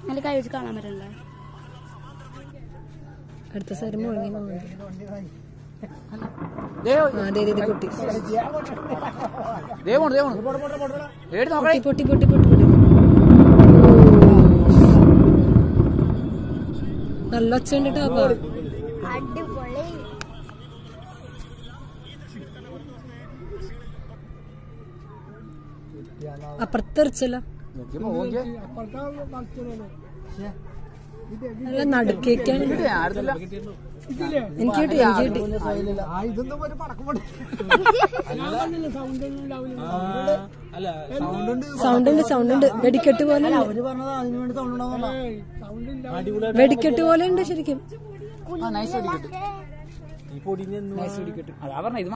നല്ല കൈ വെച്ച് കാണാൻ പറ്റണ്ടേ അടുത്ത സൈഡ് മുഴങ്ങി പോകുന്നുണ്ട് ദേ ആ ദേ ദേ, ദേ പൊട്ടി ദേ പോണു ദേ പോണു ഏടി നോക്കണേ പൊട്ടി പൊട്ടി പൊട്ടി പൊട്ടി നല്ല ഒച്ച ഉണ്ട് കേട്ടോ അടിപൊളി അപ്പുറത്തെറിച്ചല്ലോ നോക്കിയപ്പോ നോക്കിയേ നല്ല നടുക്കേക്കാണ് കിട്ടിയ ആരുന്നില്ല എനിക്ക് കിട്ടി എനിക്ക് കിട്ടി സൗണ്ട് ഉണ്ട് സൗണ്ട് ഉണ്ട് വെടിക്കെട്ട് പോലെ ഉണ്ട് വെടിക്കെട്ട് പോലെ ഉണ്ട് ശരിക്കും ആ നൈസ് വെടിക്കെട്ട് നൈസ് വെടിക്കെട്ട് അതാ പറഞ്ഞ ഇത്